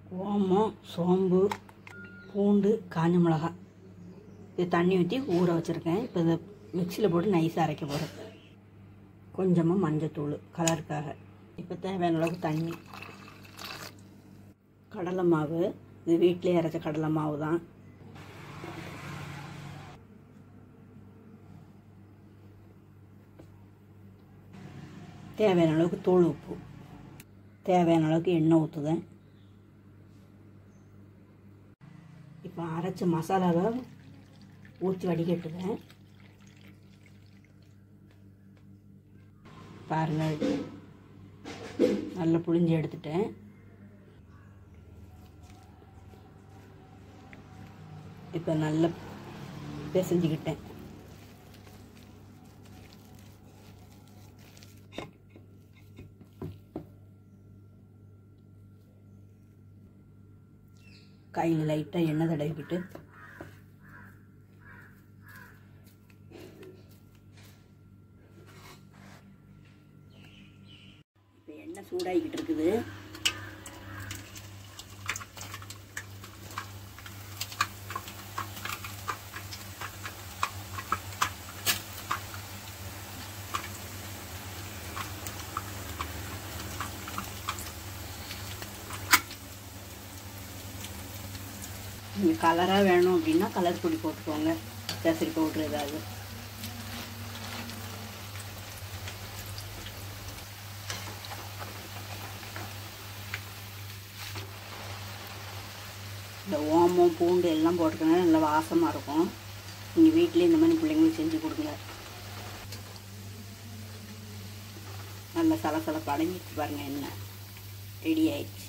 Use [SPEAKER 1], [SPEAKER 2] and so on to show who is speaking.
[SPEAKER 1] ஓமம் சோம்பு பூண்டு காஞ்ச மிளகா இது தண்ணி ஊற்றி ஊற வச்சுருக்கேன் இப்போ இதை மிக்சியில் போட்டு நைஸாக அரைக்க போகிறேன் கொஞ்சமாக மஞ்சத்தூள் கலருக்காக இப்போ தேவையான அளவுக்கு தண்ணி கடலை மாவு இது வீட்டிலே அரைச்ச கடலை மாவு தான் தேவையான அளவுக்கு தூள் உப்பு தேவையான அளவுக்கு எண்ணெய் ஊற்றுதேன் இப்போ அரைச்ச மசாலாவை ஊற்றி வடிகட்டுவேன் பாருங்கள் நல்லா புளிஞ்சு எடுத்துட்டேன் இப்போ நல்லா பிசைஞ்சுக்கிட்டேன் கையில் லைட்டாக எண்ணெய் தடவிக்கிட்டு இப்போ எண்ணெய் சூடாகிக்கிட்டு இருக்குது நீங்கள் கலராக வேணும் அப்படின்னா கலர் பொடி போட்டுக்கோங்க கேசரி பவுட்ரு ஏதாவது இந்த ஓமம் பூண்டு எல்லாம் போட்டுக்கோங்க நல்லா வாசமாக இருக்கும் நீங்கள் வீட்டிலே இந்த மாதிரி பிள்ளைங்களுக்கு செஞ்சு கொடுங்க நல்லா சலசலப்பு அடங்கிட்டு பாருங்கள் என்ன ரெடி ஆயிடுச்சு